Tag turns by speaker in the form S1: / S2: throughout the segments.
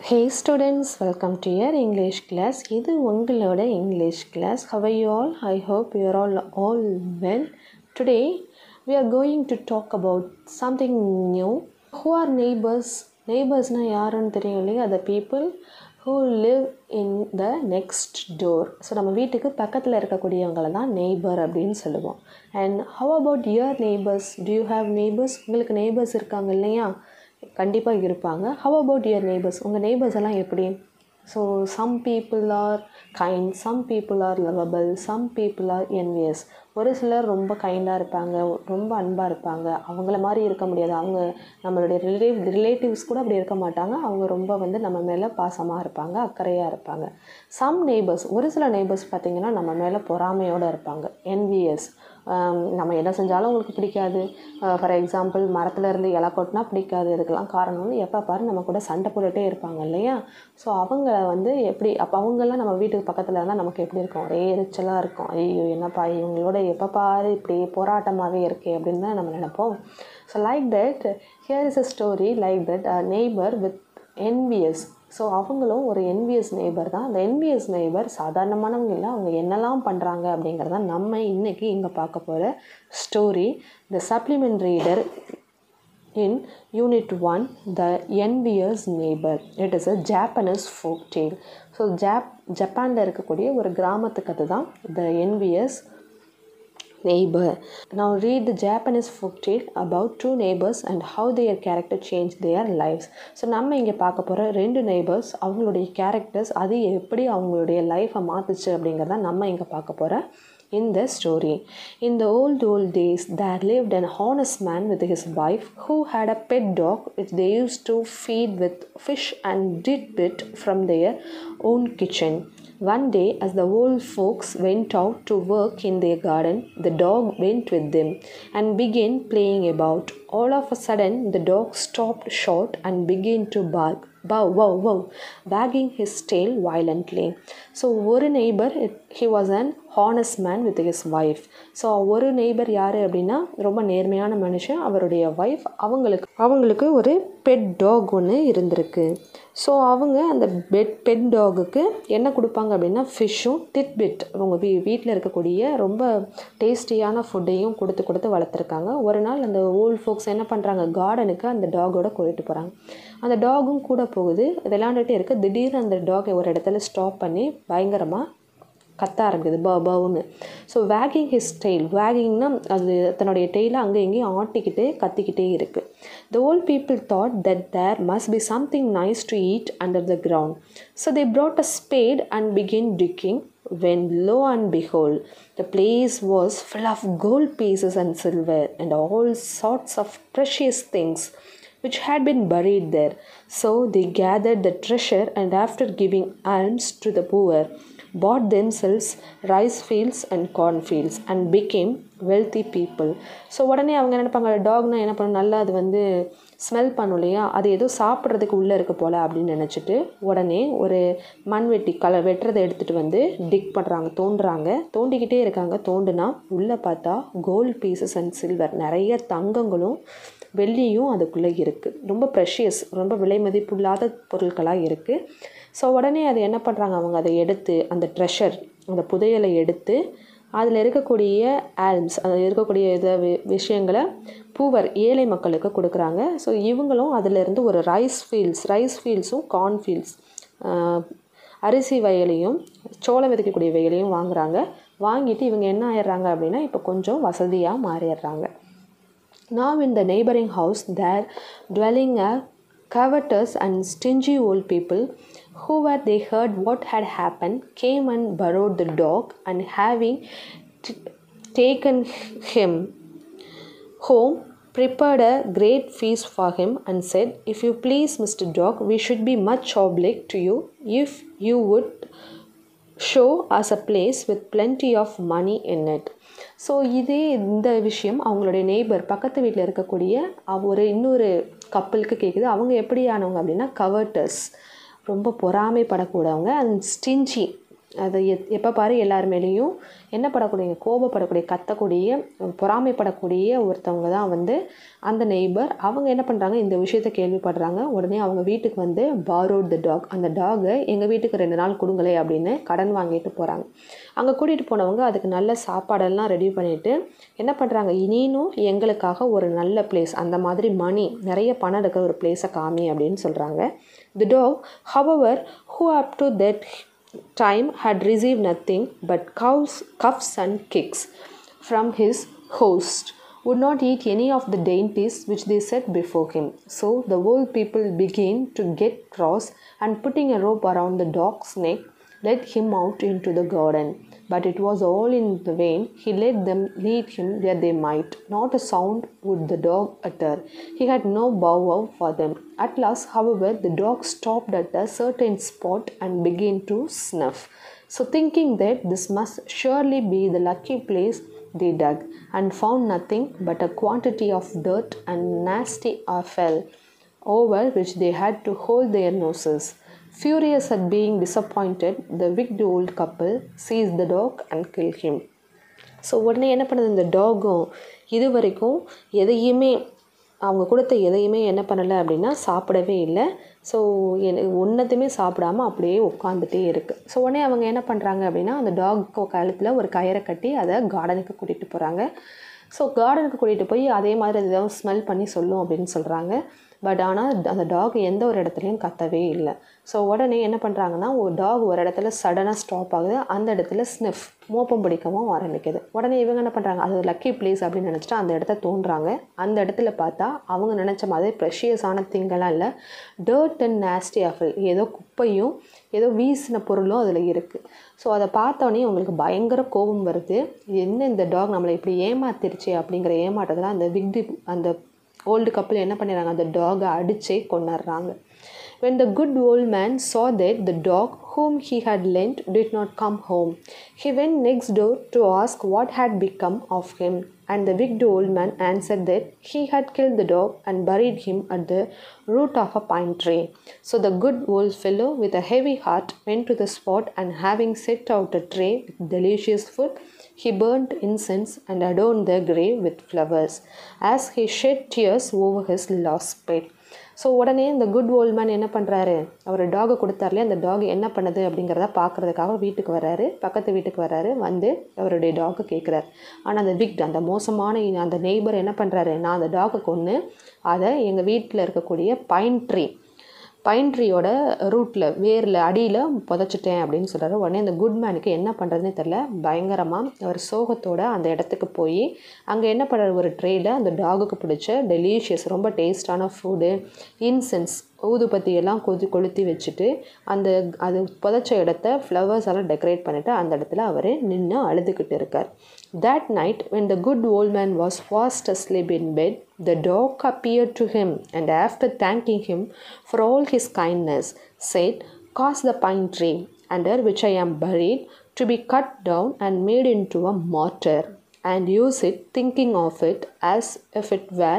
S1: Hey students welcome to your English class இது உங்களோட English class how you all I hope you're all all well today we are going to talk about something new who are neighbours நெய்பர்ஸ்னால் யாருன்னு தெரியும் இல்லையா the people who live in the next door so நம்ம வீட்டுக்கு பக்கத்தில் இருக்கக்கூடியவங்களை தான் neighbour அப்படின்னு சொல்லுவோம் and how about your neighbours do you have neighbours உங்களுக்கு நெய்பர்ஸ் இருக்காங்க இல்லையா கண்டிப்பாக இருப்பாங்க ஹவ் அபவுட் யுவர் நெய்பர்ஸ் உங்கள் நெய்பர்ஸ் எல்லாம் எப்படி so some people are kind some people are lovable some people are envious ஒரு சிலர் ரொம்ப கைண்டாக இருப்பாங்க ரொம்ப அன்பாக இருப்பாங்க அவங்கள மாதிரி இருக்க முடியாது அவங்க நம்மளுடைய ரிலேட்டிவ் ரிலேட்டிவ்ஸ் கூட அப்படி இருக்க மாட்டாங்க அவங்க ரொம்ப வந்து நம்ம மேலே பாசமாக இருப்பாங்க அக்கறையாக இருப்பாங்க சம் நெய்பர்ஸ் ஒரு சில நெய்பர்ஸ் பார்த்திங்கன்னா நம்ம மேலே பொறாமையோடு இருப்பாங்க என்வியஸ் நம்ம என்ன செஞ்சாலும் அவங்களுக்கு பிடிக்காது ஃபார் எக்ஸாம்பிள் மரத்தில் இருந்து இலை கொட்டினா பிடிக்காது இதுக்கெல்லாம் காரணம் வந்து எப்போ பாரு நம்ம கூட சண்டை போட்டுகிட்டே இருப்பாங்க இல்லையா ஸோ அவங்க வந்து எப்படி அப்போ அவங்கெல்லாம் நம்ம வீட்டுக்கு பக்கத்தில் இருந்தால் நமக்கு எப்படி இருக்கும் ஒரே எரிச்சலாக இருக்கும் ஐயோ என்னப்பா இவங்களோட எப்போ பாரு இப்படி போராட்டமாகவே இருக்கே அப்படின்னு தான் நம்ம நினைப்போம் so like that here is a story like that a neighbour with envious so அவங்களும் ஒரு என்விஎஸ் நெய்பர் தான் அந்த என்விஎஸ் நெய்பர் சாதாரணமானவங்க இல்லை அவங்க என்னெல்லாம் பண்ணுறாங்க அப்படிங்கிறத நம்ம இன்றைக்கி இங்கே பார்க்க போகிற story the supplement reader in unit one the envious neighbour it is a Japanese folk tale so ஜாப் ஜப்பானில் இருக்கக்கூடிய ஒரு கிராமத்து கதை தான் the envious neighbor. Now read the Japanese folk tale about two neighbors and how their character changed their lives. So நம்ம இங்கே பார்க்க போகிற ரெண்டு நெய்பர்ஸ் அவங்களுடைய கேரக்டர்ஸ் அது எப்படி அவங்களுடைய லைஃப்பை மாற்றுச்சு அப்படிங்கிறத நம்ம இங்கே பார்க்க போகிறோம் in the story. In the old old days, there lived an honest man with his wife who had a pet dog which they used to feed with fish and did it from their own kitchen. One day, as the old folks went out to work in their garden, the dog went with them and began playing about. All of a sudden, the dog stopped short and began to bark. Bow, wow, wow, wagging his tail violently. So ஒரு neighbour he was an honest man with his wife so ஒரு neighbour யார் அப்படின்னா ரொம்ப நேர்மையான மனுஷன் அவருடைய wife அவங்களுக்கு அவங்களுக்கு ஒரு பெட் டாக் ஒன்று இருந்திருக்கு ஸோ அவங்க அந்த பெட் பெட் டாகுக்கு என்ன கொடுப்பாங்க அப்படின்னா ஃபிஷ்ஷும் டிட்பிட் அவங்க வீ வீட்டில் இருக்கக்கூடிய ரொம்ப டேஸ்டியான ஃபுட்டையும் கொடுத்து கொடுத்து வளர்த்துருக்காங்க ஒரு நாள் அந்த ஓல்ட் ஃபோக்ஸ் என்ன பண்ணுறாங்க கார்டனுக்கு அந்த டாகோட கூட்டிகிட்டு போகிறாங்க அந்த டாகும் கூட போகுது விளாண்டுட்டே இருக்குது திடீர்னு அந்த டாக் ஒரு இடத்துல ஸ்டாப் பண்ணி பயங்கரமாக கத்த ஆரம்பிக்குது ப பவுன்னு ஸோ வேகிங் ஹிஸ் டெய்ல் வேகிங்னா அது தன்னுடைய டெய்லை அங்கே எங்கேயும் ஆட்டிக்கிட்டு கத்திக்கிட்டே இருக்குது the old people thought that there must be something nice to eat under the ground so they brought a spade and begin digging when lo and behold, the place was full of gold pieces and silver and all sorts of precious things which had been buried there. So they gathered the treasure and after giving alms to the poor, bought themselves rice fields and corn fields and became wealthy people. So உடனே அவங்க நினைப்பாங்க டாக்னா என்ன பண்ணும் நல்லா அது வந்து smell பண்ணும் இல்லையா அது ஏதோ சாப்பிட்றதுக்கு உள்ளே இருக்க போல் அப்படின்னு நினச்சிட்டு உடனே ஒரு மண்வெட்டி கலை வெட்டுறதை எடுத்துகிட்டு வந்து டிக் பண்ணுறாங்க தோண்டுறாங்க தோண்டிக்கிட்டே இருக்காங்க தோண்டுனா உள்ளே பார்த்தா கோல்டு பீசஸ் அண்ட் சில்வர் நிறைய தங்கங்களும் வெள்ளியும் அதுக்குள்ளே இருக்குது ரொம்ப ப்ரெஷியஸ் ரொம்ப விலை மதிப்புள்ளாத பொருட்களாக இருக்குது ஸோ உடனே அதை என்ன பண்ணுறாங்க அவங்க அதை எடுத்து அந்த ட்ரெஷர் அந்த புதையலை எடுத்து அதில் இருக்கக்கூடிய ஆல்ம்ஸ் அதில் இருக்கக்கூடிய இதை விஷயங்களை பூவர் ஏழை மக்களுக்கு கொடுக்குறாங்க ஸோ இவங்களும் அதிலிருந்து ஒரு ரைஸ் ஃபீல்ட்ஸ் ரைஸ் ஃபீல்ட்ஸும் கார்ன் ஃபீல்ட்ஸ் அரிசி வயலையும் சோளம் விதைக்கக்கூடிய வயலையும் வாங்குறாங்க வாங்கிட்டு இவங்க என்ன ஆயிடுறாங்க அப்படின்னா இப்போ கொஞ்சம் வசதியாக மாறிடுறாங்க Now in the neighboring house there dwelling a covetous and stingy old people who were they heard what had happened came and borrowed the dog and having t- taken him home prepared a great feast for him and said if you please mr dog we should be much obliged to you if you would show us a place with plenty of money in it so இதே இந்த விஷயம் அவங்களுடைய neighbour பக்கத்து வீட்டில் இருக்கக்கூடிய ஒரு இன்னொரு கப்பலுக்கு கேட்குது அவங்க எப்படியானவங்க அப்படின்னா கவர்டர்ஸ் ரொம்ப பொறாமைப்படக்கூடவங்க அண்ட் ஸ்டிஞ்சி அதை எத் எப்போ பாரு எல்லார் மேலேயும் என்ன படக்கூடிய கோபப்படக்கூடிய கத்தக்கூடிய பொறாமைப்படக்கூடிய ஒருத்தவங்க தான் வந்து அந்த நெய்பர் அவங்க என்ன பண்ணுறாங்க இந்த விஷயத்த கேள்விப்படுறாங்க உடனே அவங்க வீட்டுக்கு வந்து பாரோட் த டாக் அந்த டாகை எங்கள் வீட்டுக்கு ரெண்டு நாள் கொடுங்களே அப்படின்னு கடன் வாங்கிட்டு போகிறாங்க அங்கே கூட்டிகிட்டு போனவங்க அதுக்கு நல்ல சாப்பாடெல்லாம் ரெடி பண்ணிவிட்டு என்ன பண்ணுறாங்க இனியும் எங்களுக்காக ஒரு நல்ல பிளேஸ் அந்த மாதிரி மணி நிறைய பணம் இருக்கிற ஒரு பிளேஸை காமி அப்படின்னு சொல்கிறாங்க the dog however who up to that time had received nothing but cows, cuffs and kicks from his host, would not eat any of the dainties which they set before him. So the whole people began to get cross and putting a rope around the dog's neck, led him out into the garden. But it was all in the vain. He let them lead him where they might. Not a sound would the dog utter. He had no bow wow for them. At last, however, the dog stopped at a certain spot and began to snuff. So, thinking that this must surely be the lucky place, they dug and found nothing but a quantity of dirt and nasty offal over which they had to hold their noses. Furious at being disappointed, the wicked old couple seized the dog and killed him. So உடனே என்ன பண்ணுது இந்த டாகும் இது வரைக்கும் எதையுமே அவங்க கொடுத்த எதையுமே என்ன பண்ணலை அப்படின்னா சாப்பிடவே இல்லை ஸோ ஒன்றத்தையுமே சாப்பிடாம அப்படியே உட்காந்துட்டே இருக்குது ஸோ உடனே அவங்க என்ன பண்ணுறாங்க அப்படின்னா அந்த டாக் கழுத்தில் ஒரு கயிறை கட்டி அதை கார்டனுக்கு கூட்டிகிட்டு போகிறாங்க ஸோ கார்டனுக்கு கூட்டிகிட்டு போய் அதே மாதிரி அது ஏதாவது ஸ்மெல் பண்ணி சொல்லும் அப்படின்னு சொல்கிறாங்க பட் ஆனால் அந்த டாக் எந்த ஒரு இடத்துலையும் கத்தவே இல்லை ஸோ உடனே என்ன பண்ணுறாங்கன்னா ஒரு டாக் ஒரு இடத்துல சடனாக ஸ்டாப் ஆகுது அந்த இடத்துல ஸ்னிஃப் மோப்பம் பிடிக்கவும் ஆரம்பிக்குது உடனே இவங்க என்ன பண்ணுறாங்க அது லக்கி பிளேஸ் அப்படின்னு நினச்சிட்டு அந்த இடத்த தோன்றாங்க அந்த இடத்துல பார்த்தா அவங்க நினச்ச மாதிரி ப்ரெஷியஸான திங்கெல்லாம் இல்லை டர்ட் அண்ட் நேஸ்டி ஆஃபில் ஏதோ குப்பையும் ஏதோ வீசின பொருளும் அதில் இருக்குது ஸோ அதை பார்த்தோன்னே அவங்களுக்கு பயங்கர கோபம் வருது என்ன இந்த டாக் நம்மளை இப்படி ஏமாத்திருச்சு அப்படிங்கிற ஏமாற்றத்தில் அந்த விக்டி அந்த ஓல்டு கப்பல் என்ன பண்ணிடுறாங்க அந்த டாகை அடிச்சே கொண்டுடுறாங்க When the good old man saw that the dog whom he had lent did not come home, he went next door to ask what had become of him. And the wicked old man answered that he had killed the dog and buried him at the root of a pine tree. So the good old fellow, with a heavy heart, went to the spot and having set out a tray with delicious food, he burnt incense and adorned the grave with flowers, as he shed tears over his lost pet. So உடனே இந்த good volt என்ன பண்ணுறாரு அவர் டாகை கொடுத்தார்லே அந்த talk என்ன பண்ணுது அப்படிங்கிறத பார்க்குறதுக்காக வீட்டுக்கு வராரு பக்கத்து வீட்டுக்கு வராரு வந்து அவருடைய டாகை கேட்குறாரு ஆனால் அந்த விக்ட் அந்த மோசமான அந்த நெய்பர் என்ன பண்ணுறாரு நான் அந்த டாகை கொன்று அதை எங்கள் வீட்டில் இருக்கக்கூடிய பைன் ட்ரீ பைன் ட்ரீயோட ரூட்டில் வேரில் அடியில் புதைச்சிட்டேன் அப்படின்னு சொல்கிறாரு உடனே அந்த குட் மேனுக்கு என்ன பண்ணுறதுனே தெரில பயங்கரமாக அவர் சோகத்தோட அந்த இடத்துக்கு போய் அங்கே என்ன பண்ணுறாரு ஒரு ட்ரேயில் அந்த டாகுக்கு பிடிச்ச டெலிஷியஸ் ரொம்ப டேஸ்டான ஃபுட்டு இன்சென்ஸ் ஊதுபத்தி எல்லாம் கொதி கொளுத்தி வச்சுட்டு அந்த அது புதைச்ச இடத்த ஃப்ளவர்ஸ் எல்லாம் டெக்கரேட் பண்ணிவிட்டு அந்த இடத்துல அவர் நின்று அழுதுகிட்டு இருக்கார் That night, when the good old man was fast asleep in bed, the dog appeared to him, and after thanking him for all his kindness, said, Cause the pine tree, under which I am buried, to be cut down and made into a mortar, and use it, thinking of it as if it were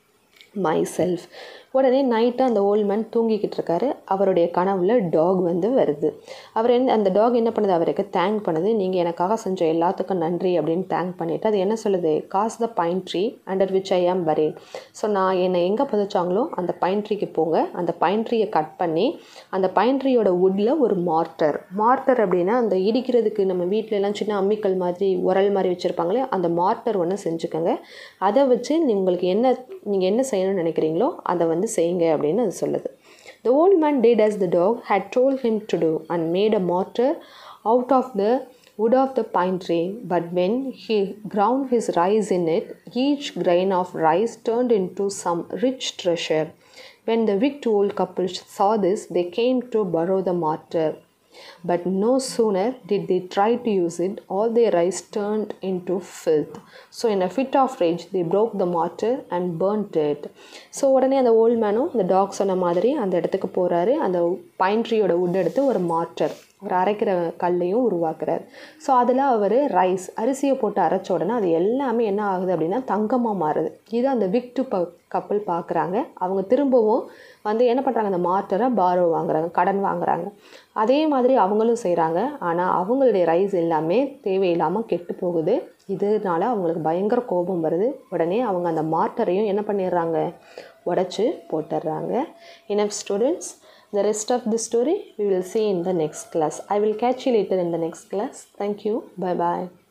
S1: myself. உடனே night அந்த old man தூங்கிக்கிட்டு இருக்காரு அவருடைய கனவுல talk வந்து வருது அவர் என்ன அந்த டாக் என்ன பண்ணுது அவருக்கு தேங்க் பண்ணுது நீங்கள் எனக்காக செஞ்ச எல்லாத்துக்கும் நன்றி அப்படின்னு தேங்க் பண்ணிவிட்டு அது என்ன சொல்லுது cause the pine tree under which I am buried so நான் என்னை எங்கே புதைச்சாங்களோ அந்த பைன் ட்ரீக்கு போங்க அந்த பைன் ட்ரீயை கட் பண்ணி அந்த பைன் ட்ரீயோட வுட்டில் ஒரு மார்ட்டர் மார்ட்டர் அப்படின்னா அந்த இடிக்கிறதுக்கு நம்ம வீட்டில எல்லாம் சின்ன அம்மிக்கல் மாதிரி உரல் மாதிரி வச்சுருப்பாங்களே அந்த மார்ட்டர் ஒன்று செஞ்சுக்கோங்க அதை வச்சு நீ உங்களுக்கு என்ன நீங்கள் என்ன செய்யணும்னு நினைக்கிறீங்களோ அதை வந்து செய்யுங்க அப்படின்னு அது சொல்லுது The old man did as the dog had told him to do and made a mortar out of the wood of the pine tree. But when he ground his rice in it, each grain of rice turned into some rich treasure. When the wicked old couple saw this, they came to borrow the mortar. But no sooner did they try to use it, all their rice turned into filth. So, in a fit of rage, they broke the mortar and burnt it. So உடனே அந்த volt மேனும் இந்த talk சொன்ன மாதிரி அந்த இடத்துக்கு போகிறாரு அந்த pine ட்ரீயோட wood எடுத்து ஒரு மார்ட்டர் ஒரு அரைக்கிற கல்லையும் உருவாக்குறாரு ஸோ அதில் அவர் ரைஸ் அரிசியை போட்டு அரைச்ச உடனே அது எல்லாமே என்ன ஆகுது அப்படின்னா தங்கமாக மாறுது இது அந்த விக்டு ப கப்பல் பார்க்குறாங்க அவங்க திரும்பவும் வந்து என்ன பண்ணுறாங்க அந்த மார்ட்டரை பாரோ வாங்குறாங்க கடன் வாங்குறாங்க அதே மாதிரி அவங்களும் செய்கிறாங்க ஆனால் அவங்களுடைய ரைஸ் எல்லாமே தேவையில்லாமல் கெட்டு போகுது இதனால அவங்களுக்கு பயங்கர கோபம் வருது உடனே அவங்க அந்த மார்ட்டரையும் என்ன பண்ணிடுறாங்க உடச்சி போட்டுடுறாங்க enough students The rest of the story we will see in the next class. I will catch you later in the next class. Thank you. Bye bye.